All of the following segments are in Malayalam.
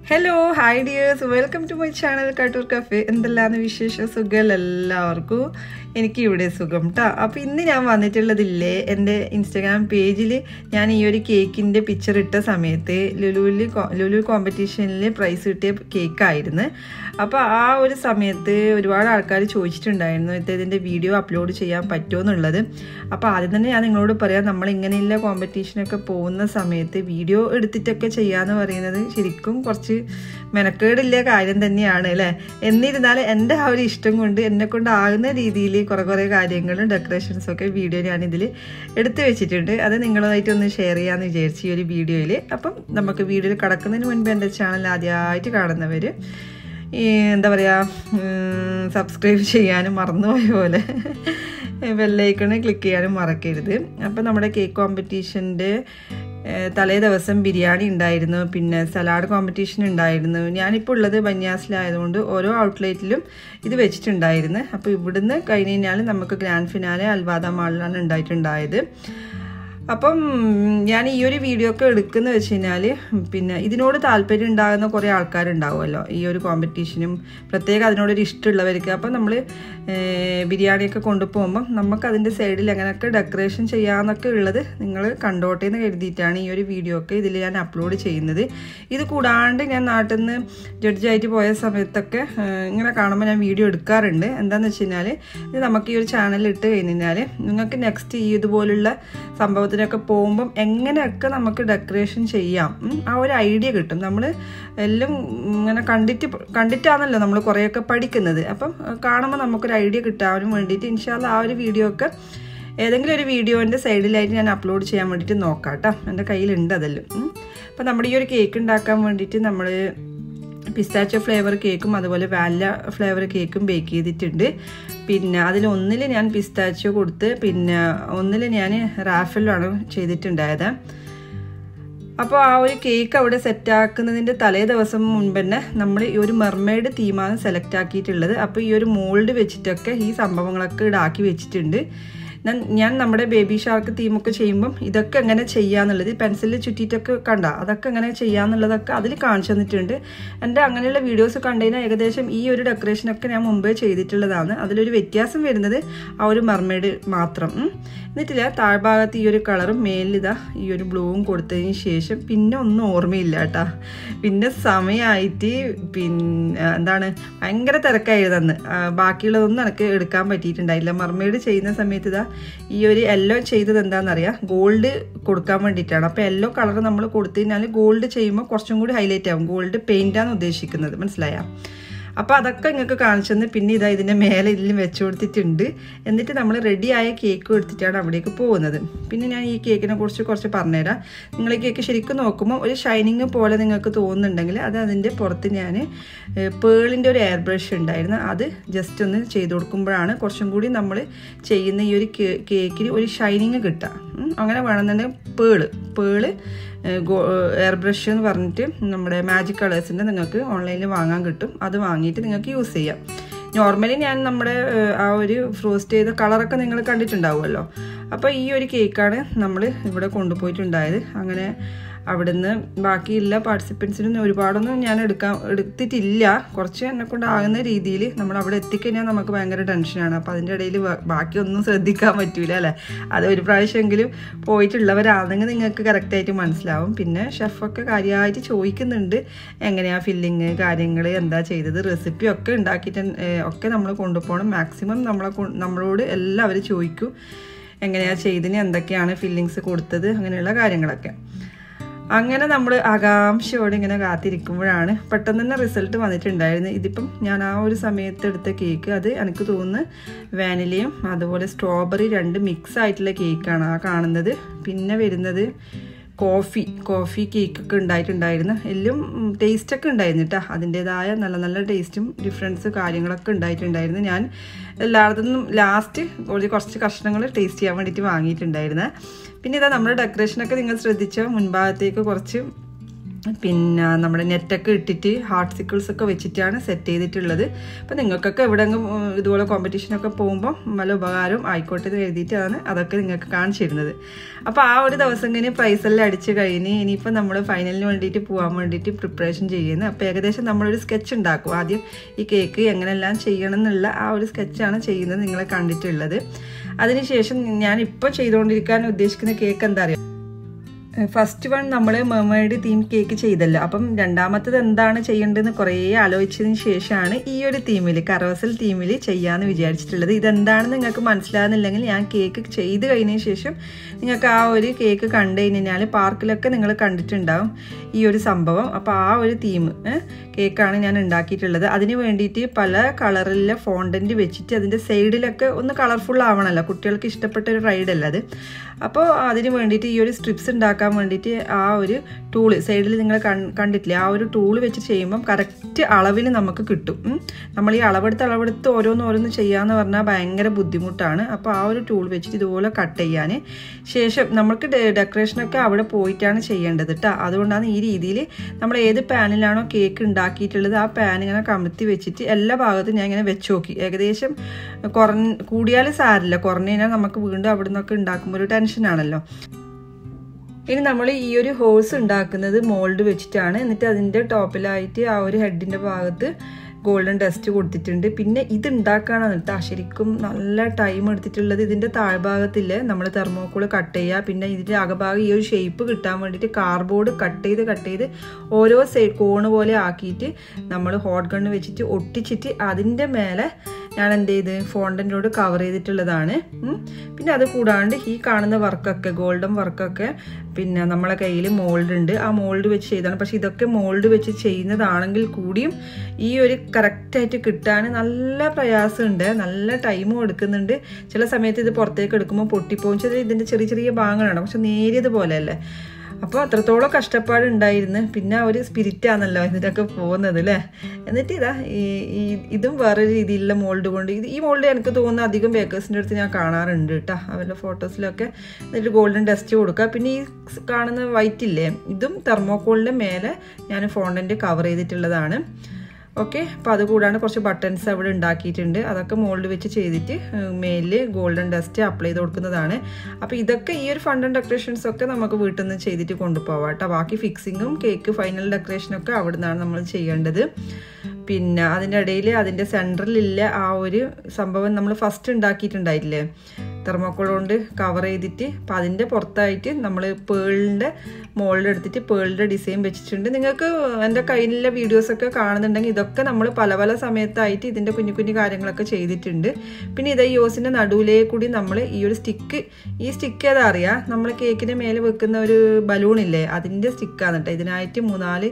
Hello hi dears welcome to my channel Kattoor cafe എന്തെല്ലാന്ന് വിശേഷ സുഖം എല്ലാവർക്കും എനിക്ക് ഇവിടെ സുഖം കേട്ടോ അപ്പോൾ ഇന്ന് ഞാൻ വന്നിട്ടുള്ളതില്ലേ എൻ്റെ ഇൻസ്റ്റഗ്രാം പേജിൽ ഞാൻ ഈ ഒരു കേക്കിൻ്റെ പിക്ചർ ഇട്ട സമയത്ത് ലുലുവിൽ ലുലു കോമ്പറ്റീഷനിൽ പ്രൈസ് കിട്ടിയ കേക്കായിരുന്നു അപ്പോൾ ആ ഒരു സമയത്ത് ഒരുപാട് ആൾക്കാർ ചോദിച്ചിട്ടുണ്ടായിരുന്നു ഇത് ഇതിൻ്റെ വീഡിയോ അപ്ലോഡ് ചെയ്യാൻ പറ്റുമോ എന്നുള്ളത് അപ്പോൾ ആദ്യം തന്നെ ഞാൻ നിങ്ങളോട് പറയാം നമ്മൾ ഇങ്ങനെയുള്ള കോമ്പറ്റീഷനൊക്കെ പോകുന്ന സമയത്ത് വീഡിയോ എടുത്തിട്ടൊക്കെ ചെയ്യാന്ന് പറയുന്നത് ശരിക്കും കുറച്ച് മെനക്കേടില്ല കാര്യം തന്നെയാണ് അല്ലേ എന്നിരുന്നാലും എൻ്റെ ആ ഒരു ഇഷ്ടം കൊണ്ട് എന്നെ കൊണ്ടാകുന്ന രീതിയിൽ കുറേ കുറേ കാര്യങ്ങളും ഡെക്കറേഷൻസും ഒക്കെ വീഡിയോ ഞാനിതിൽ എടുത്തു വെച്ചിട്ടുണ്ട് അത് നിങ്ങളുമായിട്ട് ഒന്ന് ഷെയർ ചെയ്യാമെന്ന് വിചാരിച്ചു ഈ ഒരു വീഡിയോയിൽ അപ്പം നമുക്ക് വീഡിയോയിൽ കടക്കുന്നതിന് മുൻപ് എൻ്റെ ചാനൽ ആദ്യമായിട്ട് കാണുന്നവർ ഈ എന്താ പറയുക സബ്സ്ക്രൈബ് ചെയ്യാനും മറന്നുപോയ പോലെ ബെല്ലൈക്കണ് ക്ലിക്ക് ചെയ്യാനും മറക്കരുത് അപ്പം നമ്മുടെ കേക്ക് കോമ്പറ്റീഷൻ്റെ തലേ ദിവസം ബിരിയാണി ഉണ്ടായിരുന്നു പിന്നെ സലാഡ് കോമ്പറ്റീഷൻ ഉണ്ടായിരുന്നു ഞാനിപ്പോൾ ഉള്ളത് ബന്യാസിലായതുകൊണ്ട് ഓരോ ഔട്ട്ലെറ്റിലും ഇത് വെച്ചിട്ടുണ്ടായിരുന്നു അപ്പോൾ ഇവിടുന്ന് കഴിഞ്ഞ് കഴിഞ്ഞാൽ നമുക്ക് ഗ്രാൻഡ് ഫിനാലെ അൽവാദ മാളിലാണ് ഉണ്ടായിട്ടുണ്ടായത് അപ്പം ഞാൻ ഈ ഒരു വീഡിയോ ഒക്കെ എടുക്കുന്ന വെച്ച് കഴിഞ്ഞാൽ പിന്നെ ഇതിനോട് താല്പര്യം ഉണ്ടാകുന്ന കുറേ ആൾക്കാരുണ്ടാവുമല്ലോ ഈ ഒരു കോമ്പറ്റീഷനും പ്രത്യേകം അതിനോടൊരു ഇഷ്ടമുള്ളവർക്ക് അപ്പം നമ്മൾ ബിരിയാണിയൊക്കെ കൊണ്ടുപോകുമ്പം നമുക്ക് അതിൻ്റെ സൈഡിൽ എങ്ങനെയൊക്കെ ഡെക്കറേഷൻ ചെയ്യാമെന്നൊക്കെ ഉള്ളത് നിങ്ങൾ കണ്ടോട്ടെ എന്ന് കരുതിയിട്ടാണ് ഈ ഒരു വീഡിയോ ഒക്കെ ഇതിൽ ഞാൻ അപ്ലോഡ് ചെയ്യുന്നത് ഇത് കൂടാണ്ട് ഞാൻ നാട്ടിൽ നിന്ന് ജഡ്ജായിട്ട് പോയ സമയത്തൊക്കെ ഇങ്ങനെ കാണുമ്പോൾ ഞാൻ വീഡിയോ എടുക്കാറുണ്ട് എന്താണെന്ന് വെച്ച് കഴിഞ്ഞാൽ ഇത് നമുക്ക് ഈ ഒരു ചാനലിൽ ഇട്ട് കഴിഞ്ഞാൽ നിങ്ങൾക്ക് നെക്സ്റ്റ് ഈ ഇതുപോലുള്ള സംഭവത്തിനൊക്കെ പോകുമ്പം എങ്ങനെയൊക്കെ നമുക്ക് ഡെക്കറേഷൻ ചെയ്യാം ആ ഒരു ഐഡിയ കിട്ടും നമ്മൾ എല്ലാം ഇങ്ങനെ കണ്ടിട്ട് കണ്ടിട്ടാണല്ലോ നമ്മൾ കുറേയൊക്കെ പഠിക്കുന്നത് അപ്പം കാണുമ്പോൾ നമുക്കൊരു ഐഡിയ കിട്ടാനും വേണ്ടിയിട്ട് ഇൻഷാല്ല ആ ഒരു വീഡിയോ ഒക്കെ ഏതെങ്കിലും ഒരു വീഡിയോൻ്റെ സൈഡിലായിട്ട് ഞാൻ അപ്ലോഡ് ചെയ്യാൻ വേണ്ടിയിട്ട് നോക്കാം കേട്ടോ എൻ്റെ കയ്യിലുണ്ട് അതെല്ലാം അപ്പം നമ്മുടെ ഈ ഒരു കേക്ക് ഉണ്ടാക്കാൻ വേണ്ടിയിട്ട് നമ്മൾ പിസ്താച്ചോ ഫ്ലേവർ കേക്കും അതുപോലെ വാനില ഫ്ലേവർ കേക്കും ബേക്ക് ചെയ്തിട്ടുണ്ട് പിന്നെ അതിൽ ഒന്നിൽ ഞാൻ പിസ്താച്ചോ കൊടുത്ത് പിന്നെ ഒന്നിൽ ഞാൻ റാഫലാണ് ചെയ്തിട്ടുണ്ടായത് അപ്പോൾ ആ ഒരു കേക്ക് അവിടെ സെറ്റ് ആക്കുന്നതിൻ്റെ തലേ ദിവസം മുൻപ് തന്നെ നമ്മൾ ഈ ഒരു മെർമെയ്ഡ് തീമാണ് സെലക്ട് ആക്കിയിട്ടുള്ളത് അപ്പോൾ ഈ ഒരു മോൾഡ് വെച്ചിട്ടൊക്കെ ഈ സംഭവങ്ങളൊക്കെ ഇടാക്കി വെച്ചിട്ടുണ്ട് ഞാൻ നമ്മുടെ ബേബി ഷാർക്ക് തീമൊക്കെ ചെയ്യുമ്പം ഇതൊക്കെ എങ്ങനെ ചെയ്യാന്നുള്ളത് പെൻസിലിൽ ചുറ്റിയിട്ടൊക്കെ കണ്ട അതൊക്കെ എങ്ങനെ ചെയ്യാന്നുള്ളതൊക്കെ അതിൽ കാണിച്ചു തന്നിട്ടുണ്ട് എൻ്റെ അങ്ങനെയുള്ള വീഡിയോസ് കണ്ടതിനാൽ ഏകദേശം ഈ ഒരു ഡെക്കറേഷനൊക്കെ ഞാൻ മുമ്പേ ചെയ്തിട്ടുള്ളതാണ് അതിലൊരു വ്യത്യാസം വരുന്നത് ആ ഒരു മെർമെയ്ഡ് മാത്രം എന്നിട്ടില്ല താഴ്ഭാഗത്ത് ഈ ഒരു കളറും മേലിതാ ഈ ഒരു ബ്ലൂവും കൊടുത്തതിന് ശേഷം പിന്നെ ഒന്നും ഓർമ്മയില്ല കേട്ടാ പിന്നെ സമയമായിട്ട് പിന്നെ എന്താണ് ഭയങ്കര തിരക്കായിരുന്നു ബാക്കിയുള്ളതൊന്നും എനിക്ക് എടുക്കാൻ പറ്റിയിട്ടുണ്ടായില്ല മെർമെയ്ഡ് ചെയ്യുന്ന സമയത്ത് ഇതാ ഈ ഒരു യെല്ലോ ചെയ്തത് എന്താണെന്നറിയാം ഗോൾഡ് കൊടുക്കാൻ വേണ്ടിയിട്ടാണ് അപ്പോൾ യെല്ലോ കളർ നമ്മൾ കൊടുത്തു കഴിഞ്ഞാൽ ഗോൾഡ് ചെയ്യുമ്പോൾ കുറച്ചും കൂടി ഹൈലൈറ്റ് ആവും ഗോൾഡ് പെയിൻ്റാണ് ഉദ്ദേശിക്കുന്നത് മനസ്സിലായോ അപ്പോൾ അതൊക്കെ നിങ്ങൾക്ക് കാണിച്ചെന്ന് പിന്നെ ഇതാ ഇതിൻ്റെ മേലെ ഇതിലും വെച്ച് കൊടുത്തിട്ടുണ്ട് എന്നിട്ട് നമ്മൾ റെഡിയായ കേക്ക് എടുത്തിട്ടാണ് അവിടേക്ക് പോകുന്നത് പിന്നെ ഞാൻ ഈ കേക്കിനെ കുറിച്ച് കുറച്ച് പറഞ്ഞുതരാം നിങ്ങൾ ഈ കേക്ക് ശരിക്കും നോക്കുമ്പോൾ ഒരു ഷൈനിങ് പോലെ നിങ്ങൾക്ക് തോന്നുന്നുണ്ടെങ്കിൽ അത് അതിൻ്റെ പുറത്ത് ഞാൻ പേളിൻ്റെ ഒരു എയർ ബ്രഷ് ഉണ്ടായിരുന്നു അത് ജസ്റ്റ് ഒന്ന് ചെയ്ത് കൊടുക്കുമ്പോഴാണ് കുറച്ചും കൂടി നമ്മൾ ചെയ്യുന്ന ഈ ഒരു കേക്കിന് ഒരു ഷൈനിങ് കിട്ടുക അങ്ങനെ വേണമെന്നുണ്ടെങ്കിൽ പേള് പേള് എയർ ബ്രഷ് എന്ന് പറഞ്ഞിട്ട് നമ്മുടെ മാജിക് കളേഴ്സിൻ്റെ നിങ്ങൾക്ക് ഓൺലൈനിൽ വാങ്ങാൻ കിട്ടും അത് വാങ്ങിയിട്ട് നിങ്ങൾക്ക് യൂസ് ചെയ്യാം നോർമലി ഞാൻ നമ്മുടെ ആ ഒരു ഫ്രോസ്റ്റ് ചെയ്ത കളറൊക്കെ നിങ്ങൾ കണ്ടിട്ടുണ്ടാവുമല്ലോ അപ്പോൾ ഈ ഒരു കേക്കാണ് നമ്മൾ ഇവിടെ കൊണ്ടുപോയിട്ടുണ്ടായത് അങ്ങനെ അവിടുന്ന് ബാക്കിയുള്ള പാർട്ടിസിപ്പൻസിനൊന്നും ഒരുപാടൊന്നും ഞാൻ എടുക്കാൻ എടുത്തിട്ടില്ല കുറച്ച് എന്നെ കൊണ്ടാകുന്ന രീതിയിൽ നമ്മൾ അവിടെ എത്തിക്കഴിഞ്ഞാൽ നമുക്ക് ഭയങ്കര ടെൻഷനാണ് അപ്പോൾ അതിൻ്റെ ഇടയിൽ ബാക്കിയൊന്നും ശ്രദ്ധിക്കാൻ പറ്റൂല അല്ലേ അത് ഒരു പ്രാവശ്യമെങ്കിലും പോയിട്ടുള്ളവരാണെങ്കിൽ നിങ്ങൾക്ക് കറക്റ്റായിട്ട് മനസ്സിലാവും പിന്നെ ഷെഫൊക്കെ കാര്യമായിട്ട് ചോദിക്കുന്നുണ്ട് എങ്ങനെയാണ് ഫില്ലിങ് കാര്യങ്ങൾ എന്താ ചെയ്തത് റെസിപ്പി ഒക്കെ ഉണ്ടാക്കിയിട്ട് ഒക്കെ നമ്മൾ കൊണ്ടുപോകണം മാക്സിമം നമ്മളെ നമ്മളോട് എല്ലാവരും ചോദിക്കും എങ്ങനെയാണ് ചെയ്തതിന് എന്തൊക്കെയാണ് ഫില്ലിങ്സ് കൊടുത്തത് അങ്ങനെയുള്ള കാര്യങ്ങളൊക്കെ അങ്ങനെ നമ്മൾ ആകാംക്ഷയോടെ ഇങ്ങനെ കാത്തിരിക്കുമ്പോഴാണ് പെട്ടെന്ന് തന്നെ റിസൾട്ട് വന്നിട്ടുണ്ടായിരുന്നു ഇതിപ്പം ഞാൻ ആ ഒരു സമയത്ത് എടുത്ത കേക്ക് അത് എനിക്ക് തോന്നുന്നു വാനിലയും അതുപോലെ സ്ട്രോബെറി രണ്ട് മിക്സ് ആയിട്ടുള്ള കേക്കാണ് ആ കാണുന്നത് പിന്നെ വരുന്നത് കോഫി കോഫി കേക്കൊക്കെ ഉണ്ടായിട്ടുണ്ടായിരുന്നു എല്ലാം ടേസ്റ്റൊക്കെ ഉണ്ടായിരുന്നു കേട്ടോ അതിൻ്റേതായ നല്ല നല്ല ടേസ്റ്റും ഡിഫറൻസ് കാര്യങ്ങളൊക്കെ ഉണ്ടായിട്ടുണ്ടായിരുന്നു ഞാൻ എല്ലായിടത്തുനിന്നും ലാസ്റ്റ് ഒരു കുറച്ച് കഷ്ണങ്ങൾ ടേസ്റ്റ് ചെയ്യാൻ വേണ്ടിയിട്ട് വാങ്ങിയിട്ടുണ്ടായിരുന്നു പിന്നെ ഇതാ നമ്മുടെ ഡെക്കറേഷനൊക്കെ നിങ്ങൾ ശ്രദ്ധിച്ചോ മുൻഭാഗത്തേക്ക് കുറച്ച് പിന്നെ നമ്മുടെ നെറ്റൊക്കെ ഇട്ടിട്ട് ഹാർട്ട് സിക്കിൾസ് ഒക്കെ വെച്ചിട്ടാണ് സെറ്റ് ചെയ്തിട്ടുള്ളത് അപ്പം നിങ്ങൾക്കൊക്കെ എവിടെയെങ്കിലും ഉം, ഇതുപോലെ കോമ്പറ്റീഷനൊക്കെ പോകുമ്പോൾ നല്ല ഉപകാരം ആയിക്കോട്ടെ എന്ന് എഴുതിയിട്ടാണ് അതൊക്കെ നിങ്ങൾക്ക് കാണിച്ചു തരുന്നത് അപ്പോൾ ആ ഒരു ദിവസം ഇങ്ങനെ പ്രൈസ് എല്ലാം അടിച്ച് കഴിഞ്ഞ് ഇനിയിപ്പോൾ നമ്മൾ ഫൈനലിന് വേണ്ടിയിട്ട് പോകാൻ വേണ്ടിയിട്ട് പ്രിപ്പറേഷൻ ചെയ്യുന്നത് അപ്പോൾ ഏകദേശം നമ്മളൊരു സ്കെച്ച് ഉണ്ടാക്കും ആദ്യം ഈ കേക്ക് എങ്ങനെയെല്ലാം ചെയ്യണം എന്നുള്ള ആ ഒരു സ്കെച്ചാണ് ചെയ്യുന്നത് നിങ്ങളെ കണ്ടിട്ടുള്ളത് അതിനുശേഷം ഞാൻ ഇപ്പോൾ ചെയ്തുകൊണ്ടിരിക്കാൻ ഉദ്ദേശിക്കുന്ന കേക്ക് എന്താ അറിയാം ഫസ്റ്റ് വൺ നമ്മൾ മെർമൈഡ് തീം കേക്ക് ചെയ്തല്ലോ അപ്പം രണ്ടാമത്തത് എന്താണ് ചെയ്യേണ്ടതെന്ന് കുറേ ആലോചിച്ചതിന് ശേഷമാണ് ഈ ഒരു തീമിൽ കറോസൽ തീമിൽ ചെയ്യാമെന്ന് വിചാരിച്ചിട്ടുള്ളത് ഇതെന്താണെന്ന് നിങ്ങൾക്ക് മനസ്സിലാകുന്നില്ലെങ്കിൽ ഞാൻ കേക്ക് ചെയ്ത് കഴിഞ്ഞതിന് ശേഷം നിങ്ങൾക്ക് ആ ഒരു കേക്ക് കണ്ടു കഴിഞ്ഞാൽ പാർക്കിലൊക്കെ നിങ്ങൾ കണ്ടിട്ടുണ്ടാവും ഈ ഒരു സംഭവം അപ്പോൾ ആ ഒരു തീം കേക്കാണ് ഞാൻ ഉണ്ടാക്കിയിട്ടുള്ളത് അതിന് വേണ്ടിയിട്ട് പല കളറിലെ ഫോണ്ടൻറ്റ് വെച്ചിട്ട് അതിൻ്റെ സൈഡിലൊക്കെ ഒന്ന് കളർഫുൾ ആവണമല്ലോ കുട്ടികൾക്ക് ഇഷ്ടപ്പെട്ട ഒരു റൈഡല്ല അത് അപ്പോൾ അതിന് വേണ്ടിയിട്ട് ഈ ഒരു സ്ട്രിപ്സ് ഉണ്ടാക്കാൻ വേണ്ടിയിട്ട് ആ ഒരു ടൂള് സൈഡിൽ നിങ്ങൾ കണ്ടിട്ടില്ലേ ആ ഒരു ടൂള് വെച്ച് ചെയ്യുമ്പം കറക്റ്റ് അളവിന് നമുക്ക് കിട്ടും ഉം. നമ്മൾ ഈ അളവെടുത്ത് അളവെടുത്ത് ഓരോന്ന് ഓരോന്ന് ചെയ്യാന്ന് പറഞ്ഞാൽ ഭയങ്കര ബുദ്ധിമുട്ടാണ് അപ്പോൾ ആ ഒരു ടൂൾ വെച്ചിട്ട് ഇതുപോലെ കട്ട് ചെയ്യാൻ ശേഷം നമുക്ക് ഡെക്കറേഷനൊക്കെ അവിടെ പോയിട്ടാണ് ചെയ്യേണ്ടത് കേട്ടോ അതുകൊണ്ടാണ് ഈ രീതിയിൽ നമ്മൾ ഏത് പാനിലാണോ കേക്ക് ഉണ്ടാക്കിയിട്ടുള്ളത് ആ പാൻ ഇങ്ങനെ കമത്തി വെച്ചിട്ട് എല്ലാ ഭാഗത്തും ഞാൻ ഇങ്ങനെ വെച്ച് നോക്കി ഏകദേശം കുറഞ്ഞ കൂടിയാൽ സാരില്ല കുറഞ്ഞു കഴിഞ്ഞാൽ നമുക്ക് വീണ്ടും അവിടെ നിന്നൊക്കെ ഉണ്ടാക്കുമ്പോൾ ഒരു ടെൻഷനാണല്ലോ ഇനി നമ്മൾ ഈ ഒരു ഹോഴ്സ് ഉണ്ടാക്കുന്നത് മോൾഡ് വെച്ചിട്ടാണ് എന്നിട്ട് അതിൻ്റെ ടോപ്പിലായിട്ട് ആ ഒരു ഹെഡിൻ്റെ ഭാഗത്ത് ഗോൾഡൻ ഡസ്റ്റ് കൊടുത്തിട്ടുണ്ട് പിന്നെ ഇത് ഉണ്ടാക്കാനാണ് കേട്ടോ ശരിക്കും നല്ല ടൈം എടുത്തിട്ടുള്ളത് ഇതിൻ്റെ താഴ്ഭാഗത്തിൽ നമ്മൾ തെർമോക്കോൾ കട്ട് ചെയ്യുക പിന്നെ ഇതിൻ്റെ അകഭാഗം ഈ ഒരു ഷേപ്പ് കിട്ടാൻ വേണ്ടിയിട്ട് കാർഡ്ബോർഡ് കട്ട് ചെയ്ത് കട്ട് ചെയ്ത് ഓരോ സൈഡ് കോണ് പോലെ ആക്കിയിട്ട് നമ്മൾ ഹോട്ട് ഗണ്ണ് വെച്ചിട്ട് ഒട്ടിച്ചിട്ട് അതിൻ്റെ മേലെ ഞാൻ എന്ത് ചെയ്ത് ഫോണ്ടൻ്റോട് കവർ ചെയ്തിട്ടുള്ളതാണ് ഉം. പിന്നെ അത് കൂടാണ്ട് ഈ കാണുന്ന വർക്കൊക്കെ ഗോൾഡൻ വർക്കൊക്കെ പിന്നെ നമ്മളെ കയ്യിൽ മോൾഡ് ഉണ്ട് ആ മോൾഡ് വെച്ച് ചെയ്താണ് പക്ഷെ ഇതൊക്കെ മോൾഡ് വെച്ച് ചെയ്യുന്നതാണെങ്കിൽ കൂടിയും ഈ ഒരു കറക്റ്റായിട്ട് കിട്ടാൻ നല്ല പ്രയാസമുണ്ട് നല്ല ടൈമും എടുക്കുന്നുണ്ട് ചില സമയത്ത് ഇത് പുറത്തേക്ക് എടുക്കുമ്പോൾ പൊട്ടിപ്പോകും ചില ഇതിൻ്റെ ചെറിയ ചെറിയ ഭാഗങ്ങളാണ് പക്ഷെ നേരിയത് പോലെയല്ലേ അപ്പോൾ അത്രത്തോളം കഷ്ടപ്പാട് ഉണ്ടായിരുന്നു പിന്നെ ആ ഒരു സ്പിരിറ്റാണല്ലോ ഇതിനൊക്കെ പോകുന്നത് അല്ലേ എന്നിട്ട് ഇതാ ഈ ഈ ഇതും വേറെ രീതിയിലുള്ള മോൾഡ് കൊണ്ട് ഇത് ഈ മോൾഡ് എനിക്ക് തോന്നുന്നു അധികം ബേക്കേഴ്സിൻ്റെ അടുത്ത് ഞാൻ കാണാറുണ്ട് കേട്ടോ അവരുടെ ഫോട്ടോസിലൊക്കെ എന്നിട്ട് ഗോൾഡൻ ഡസ്റ്റ് കൊടുക്കുക പിന്നെ ഈ കാണുന്ന വൈറ്റ് ഇല്ലേ ഇതും തെർമോക്കോളിൻ്റെ മേലെ ഞാൻ ഫോണ്ടൻ്റ് കവർ ചെയ്തിട്ടുള്ളതാണ് ഓക്കെ അപ്പോൾ അതുകൂടാണ്ട് കുറച്ച് ബട്ടൺസ് അവിടെ ഉണ്ടാക്കിയിട്ടുണ്ട് അതൊക്കെ മോൾഡ് വെച്ച് ചെയ്തിട്ട് മേലിൽ ഗോൾഡൻ ഡസ്റ്റ് അപ്ലൈ ചെയ്ത് കൊടുക്കുന്നതാണ് അപ്പോൾ ഇതൊക്കെ ഈ ഒരു ഫണ്ട് ഡെക്കറേഷൻസ് ഒക്കെ നമുക്ക് വീട്ടിൽ നിന്ന് ചെയ്തിട്ട് കൊണ്ടുപോകാം കേട്ടോ ബാക്കി ഫിക്സിങ്ങും കേക്ക് ഫൈനൽ ഡെക്കറേഷനൊക്കെ അവിടെ നിന്നാണ് നമ്മൾ ചെയ്യേണ്ടത് പിന്നെ അതിൻ്റെ ഇടയിൽ അതിൻ്റെ സെൻറ്ററിലില്ല ആ ഒരു സംഭവം നമ്മൾ ഫസ്റ്റ് ഉണ്ടാക്കിയിട്ടുണ്ടായില്ലേ തെർമോക്കോൾ കൊണ്ട് കവർ ചെയ്തിട്ട് അപ്പം അതിൻ്റെ പുറത്തായിട്ട് നമ്മൾ പേളിൻ്റെ മോൾഡ് എടുത്തിട്ട് പേളിൻ്റെ ഡിസൈൻ വെച്ചിട്ടുണ്ട് നിങ്ങൾക്ക് എൻ്റെ കയ്യിലുള്ള വീഡിയോസൊക്കെ കാണുന്നുണ്ടെങ്കിൽ ഇതൊക്കെ നമ്മൾ പല പല സമയത്തായിട്ട് ഇതിൻ്റെ കുഞ്ഞു കുഞ്ഞു കാര്യങ്ങളൊക്കെ ചെയ്തിട്ടുണ്ട് പിന്നെ ഇത് ഈ ഓസിൻ്റെ നടുവിലേ കൂടി നമ്മൾ ഈ ഒരു സ്റ്റിക്ക് ഈ സ്റ്റിക്ക് ഏതാ അറിയാം നമ്മൾ കേക്കിന് മേലെ വെക്കുന്ന ഒരു ബലൂണില്ലേ അതിൻ്റെ സ്റ്റിക്കാണ് കേട്ടോ ഇതിനായിട്ട് മൂന്നാല്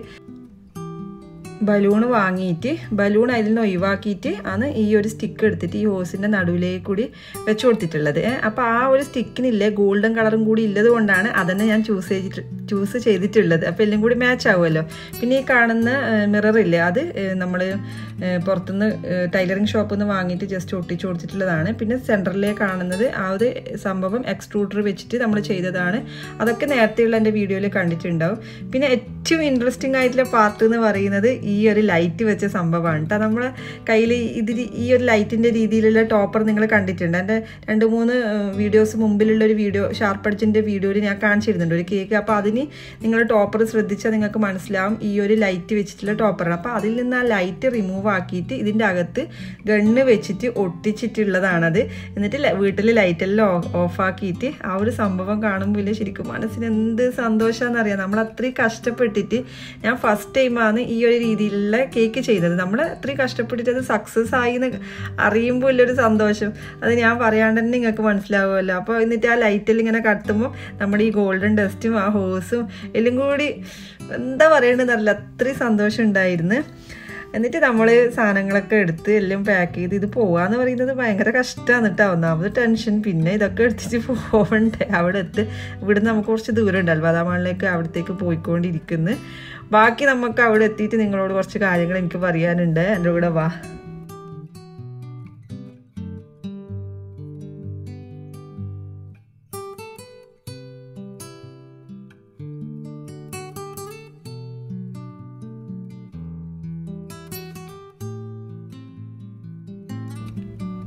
ബലൂൺ വാങ്ങിയിട്ട് ബലൂൺ അതിൽ നിന്ന് ഒഴിവാക്കിയിട്ട് ആണ് ഈ ഒരു സ്റ്റിക്ക് എടുത്തിട്ട് ഈ ഹോസിൻ്റെ നടുവിലേക്ക് കൂടി വെച്ച് കൊടുത്തിട്ടുള്ളത് അപ്പോൾ ആ ഒരു സ്റ്റിക്കിനില്ലേ ഗോൾഡൻ കളറും കൂടി ഉള്ളത് കൊണ്ടാണ് അതന്നെ ഞാൻ ചൂസ് ചെയ്തിട്ട് ചൂസ് ചെയ്തിട്ടുള്ളത് അപ്പോൾ എല്ലാം കൂടി മാച്ച് ആവുമല്ലോ പിന്നെ ഈ കാണുന്ന മിറർ ഇല്ലേ അത് നമ്മൾ പുറത്തുനിന്ന് ടൈലറിങ് ഷോപ്പിൽ നിന്ന് വാങ്ങിയിട്ട് ജസ്റ്റ് ഒട്ടിച്ചു കൊടുത്തിട്ടുള്ളതാണ് പിന്നെ സെൻറ്ററിലേ കാണുന്നത് ആ ഒരു സംഭവം എക്സ്ട്രൂഡർ വെച്ചിട്ട് നമ്മൾ ചെയ്തതാണ് അതൊക്കെ നേരത്തെയുള്ള എൻ്റെ വീഡിയോയിൽ കണ്ടിട്ടുണ്ടാവും പിന്നെ ഏറ്റവും ഇൻട്രസ്റ്റിംഗ് ആയിട്ടുള്ള പാർട്ട് എന്ന് പറയുന്നത് ഈ ഒരു ലൈറ്റ് വെച്ച സംഭവമാണ് കേട്ടോ നമ്മളെ കയ്യിൽ ഇതിൽ ഈ ഒരു ലൈറ്റിൻ്റെ രീതിയിലുള്ള ടോപ്പർ നിങ്ങൾ കണ്ടിട്ടുണ്ട് എൻ്റെ രണ്ട് മൂന്ന് വീഡിയോസ് മുമ്പിലുള്ള ഒരു വീഡിയോ ഷാർപ്പ് അടിച്ചിൻ്റെ വീഡിയോയിൽ ഞാൻ കാണിച്ചിരുന്നുണ്ട് ഒരു കേക്ക് അപ്പോൾ അതിന് നിങ്ങൾ ടോപ്പർ ശ്രദ്ധിച്ചാൽ നിങ്ങൾക്ക് മനസ്സിലാവും ഈ ഒരു ലൈറ്റ് വെച്ചിട്ടുള്ള ടോപ്പറാണ് അപ്പോൾ അതിൽ നിന്ന് ആ ലൈറ്റ് റിമൂവ് ആക്കിയിട്ട് ഇതിൻ്റെ അകത്ത് ഗണ്ണ് വെച്ചിട്ട് ഒട്ടിച്ചിട്ടുള്ളതാണത് എന്നിട്ട് വീട്ടിൽ ലൈറ്റെല്ലാം ഓഫ് ആക്കിയിട്ട് ആ ഒരു സംഭവം കാണുമ്പോൾ ശരിക്കും മനസ്സിന് എന്ത് സന്തോഷമാണെന്നറിയാം നമ്മൾ അത്രയും കഷ്ടപ്പെട്ടിട്ട് ഞാൻ ഫസ്റ്റ് ടൈമാണ് ഈ ഒരു രീതിയിലുള്ള കേക്ക് ചെയ്തത് നമ്മൾ അത്രയും കഷ്ടപ്പെട്ടിട്ട് അത് സക്സസ് ആയി എന്ന് അറിയുമ്പോൾ ഉള്ളൊരു സന്തോഷം അത് ഞാൻ പറയാണ്ട് തന്നെ നിങ്ങൾക്ക് മനസ്സിലാവുമല്ലോ അപ്പോൾ എന്നിട്ട് ആ ലൈറ്റിൽ ഇങ്ങനെ കത്തുമ്പോൾ നമ്മുടെ ഈ ഗോൾഡൻ ഡസ്റ്റും ആ ഹോസും എല്ലാം കൂടി എന്താ പറയണ്ടെന്നറിയില്ല അത്രയും സന്തോഷം ഉണ്ടായിരുന്നു എന്നിട്ട് നമ്മൾ സാധനങ്ങളൊക്കെ എടുത്ത് എല്ലാം പാക്ക് ചെയ്ത് ഇത് പോവാന്ന് പറയുന്നത് ഭയങ്കര കഷ്ടമാണ് കേട്ടോ ഒന്നാമത് ടെൻഷൻ പിന്നെ ഇതൊക്കെ എടുത്തിട്ട് പോകണ്ടേ അവിടെ എത്ത് ഇവിടുന്ന് നമുക്ക് കുറച്ച് ദൂരം ഉണ്ട് അൽവാദാമാളിലേക്ക് അവിടത്തേക്ക് പോയിക്കൊണ്ടിരിക്കുന്നു ബാക്കി നമുക്ക് അവിടെ എത്തിയിട്ട് നിങ്ങളോട് കുറച്ച് കാര്യങ്ങൾ എനിക്ക് പറയാനുണ്ട് എൻ്റെ കൂടെ വാ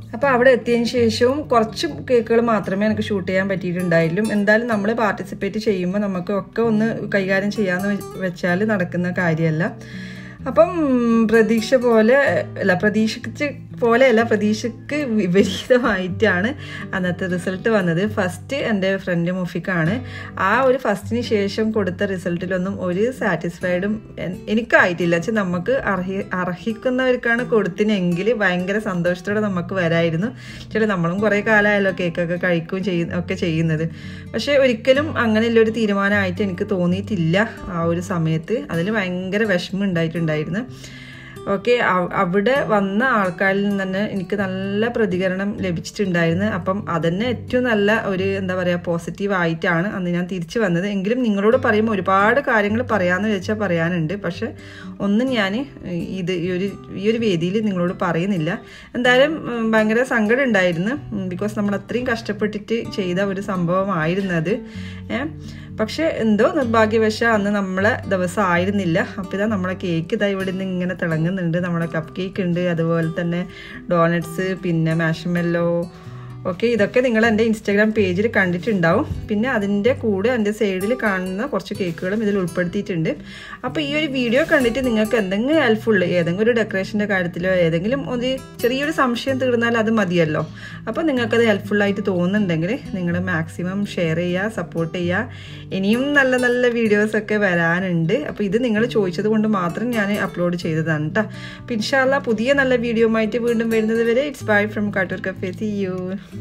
അപ്പോൾ അവിടെ എത്തിയതിന് ശേഷവും കുറച്ച് കേക്കുകൾ മാത്രമേ എനിക്ക് ഷൂട്ട് ചെയ്യാൻ പറ്റിയിട്ടുണ്ടായിട്ടുള്ളൂ എന്തായാലും നമ്മൾ പാർട്ടിസിപ്പേറ്റ് ചെയ്യുമ്പോൾ നമുക്ക് ഒക്കെ ഒന്ന് കൈകാര്യം ചെയ്യാമെന്ന് വെച്ചാൽ നടക്കുന്ന കാര്യമല്ല അപ്പം പ്രതീക്ഷ പോലെ അല്ല പ്രതീക്ഷിച്ച് പോലെയല്ല പ്രതീക്ഷയ്ക്ക് വിപരീതമായിട്ടാണ് അന്നത്തെ റിസൾട്ട് വന്നത് ഫസ്റ്റ് എൻ്റെ ഫ്രണ്ട് മുഫിക്കാണ് ആ ഒരു ഫസ്റ്റിന് ശേഷം കൊടുത്ത റിസൾട്ടിലൊന്നും ഒരു സാറ്റിസ്ഫൈഡും എനിക്കായിട്ടില്ല വെച്ചാൽ നമുക്ക് അർഹി അർഹിക്കുന്നവർക്കാണ് കൊടുത്തിനെങ്കിൽ ഭയങ്കര സന്തോഷത്തോടെ നമുക്ക് വരായിരുന്നു ചില നമ്മളും കുറേ കാലമായല്ലോ കേക്കൊക്കെ കഴിക്കുകയും ചെയ്യുന്ന ഒക്കെ ചെയ്യുന്നത് പക്ഷേ ഒരിക്കലും അങ്ങനെയുള്ളൊരു തീരുമാനമായിട്ട് എനിക്ക് തോന്നിയിട്ടില്ല ആ ഒരു സമയത്ത് അതിൽ ഭയങ്കര വിഷമം ഉണ്ടായിട്ടുണ്ടായിരുന്നു ഓക്കെ അവിടെ വന്ന ആൾക്കാരിൽ നിന്ന് തന്നെ എനിക്ക് നല്ല പ്രതികരണം ലഭിച്ചിട്ടുണ്ടായിരുന്നു അപ്പം അതന്നെ ഏറ്റവും നല്ല ഒരു എന്താ പറയുക പോസിറ്റീവ് ആയിട്ടാണ് അന്ന് ഞാൻ തിരിച്ചു വന്നത് എങ്കിലും നിങ്ങളോട് പറയുമ്പോൾ ഒരുപാട് കാര്യങ്ങൾ പറയാമെന്ന് വെച്ചാൽ പറയാനുണ്ട് പക്ഷെ ഒന്നും ഞാൻ ഇത് ഈ ഒരു ഈ ഒരു വേദിയിൽ നിങ്ങളോട് പറയുന്നില്ല എന്തായാലും ഭയങ്കര സങ്കടം ഉണ്ടായിരുന്നു ബിക്കോസ് നമ്മൾ അത്രയും കഷ്ടപ്പെട്ടിട്ട് ചെയ്ത ഒരു സംഭവമായിരുന്നത് പക്ഷെ എന്തോ നിർഭാഗ്യവശ അന്ന് നമ്മളെ ദിവസം ആയിരുന്നില്ല അപ്പോൾ ഇതാ നമ്മളെ കേക്ക് ഇതാ ഇവിടെ നിന്ന് ഇങ്ങനെ തിളങ്ങുന്നുണ്ട് നമ്മളെ കപ്പ് കേക്ക് ഉണ്ട് അതുപോലെ തന്നെ ഡോണറ്റ്സ് പിന്നെ മാഷമെല്ലോ ഓക്കെ ഇതൊക്കെ നിങ്ങൾ എൻ്റെ ഇൻസ്റ്റാഗ്രാം പേജിൽ കണ്ടിട്ടുണ്ടാവും പിന്നെ അതിൻ്റെ കൂടെ എൻ്റെ സൈഡിൽ കാണുന്ന കുറച്ച് കേക്കുകളും ഇതിൽ ഉൾപ്പെടുത്തിയിട്ടുണ്ട് അപ്പോൾ ഈ ഒരു വീഡിയോ കണ്ടിട്ട് നിങ്ങൾക്ക് എന്തെങ്കിലും ഹെൽപ്ഫുൾ ഏതെങ്കിലും ഒരു ഡെക്കറേഷൻ്റെ കാര്യത്തിലോ ഏതെങ്കിലും ഒരു ചെറിയൊരു സംശയം തീർന്നാൽ അത് മതിയല്ലോ അപ്പോൾ നിങ്ങൾക്കത് ഹെൽപ്ഫുള്ളായിട്ട് തോന്നുന്നുണ്ടെങ്കിൽ നിങ്ങൾ മാക്സിമം ഷെയർ ചെയ്യുക സപ്പോർട്ട് ചെയ്യുക ഇനിയും നല്ല നല്ല വീഡിയോസൊക്കെ വരാനുണ്ട് അപ്പോൾ ഇത് നിങ്ങൾ ചോദിച്ചത് കൊണ്ട് മാത്രം ഞാൻ അപ്ലോഡ് ചെയ്തതാണ് കേട്ടോ അപ്പോൾ ഇൻഷാല്ല പുതിയ നല്ല വീഡിയോ ആയിട്ട് വീണ്ടും വരുന്നത് വരെ it's bye from Kattoor cafe see U